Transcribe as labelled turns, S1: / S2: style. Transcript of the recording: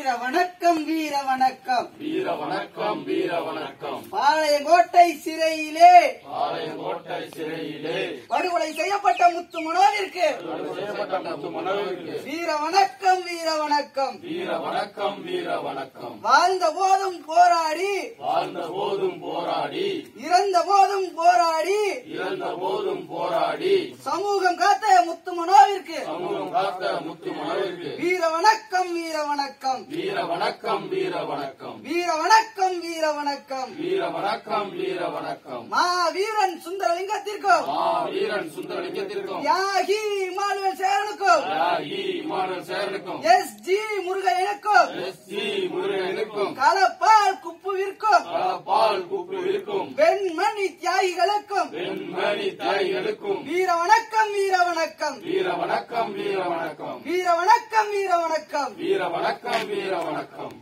S1: வீர வணக்கம் வீர வணக்கம்
S2: வீர வணக்கம் வீர வணக்கம்
S1: பாளையங்கோட்டை சிறையிலே
S2: பாளையங்கோட்டை சிறையிலே
S1: படுகொலை செய்யப்பட்ட முத்து மனோவிற்கு
S2: செய்யப்பட்ட முத்து மனோவிற்கு
S1: வீர வணக்கம் வீர வணக்கம்
S2: வீர வணக்கம் வீர வணக்கம்
S1: வாழ்ந்த போதும் போராடி
S2: வாழ்ந்த போதும் போராடி
S1: இறந்த போதும் போராடி
S2: இறந்த போதும் போராடி
S1: சமூகம் காத்த முத்து மனோவிற்கு
S2: சமூகம் காத்த முத்து மனோவிற்கு
S1: வீர வணக்கம் வீர வணக்கம்
S2: வீர வணக்கம் வீர வணக்கம்
S1: வீர வணக்கம் வீர வணக்கம்
S2: வீர வணக்கம் வீர வணக்கம்
S1: மா வீரன் சுந்தரலிங்கத்திற்கும்
S2: மா வீரன் சுந்தரலிங்கத்திற்கும்
S1: தியாகி மாலுவல் சேரனுக்கும்
S2: தியாகி இமானுவேல் சேரனுக்கும்
S1: எஸ் ஜி முருகையனுக்கும்
S2: எஸ் ஜி முருகனுக்கும்
S1: களப்பால் குப்புவிற்கும்
S2: பால் கூப்பிடுவிற்கும்
S1: வெண்மணி தியாகிகளுக்கும்
S2: வெண்மணி தாய்களுக்கும்
S1: வீர வணக்கம் வீர வணக்கம்
S2: வீர வணக்கம் வீர வணக்கம்
S1: வீர வணக்கம் வீர வணக்கம்
S2: வீர வணக்கம் வீர வணக்கம்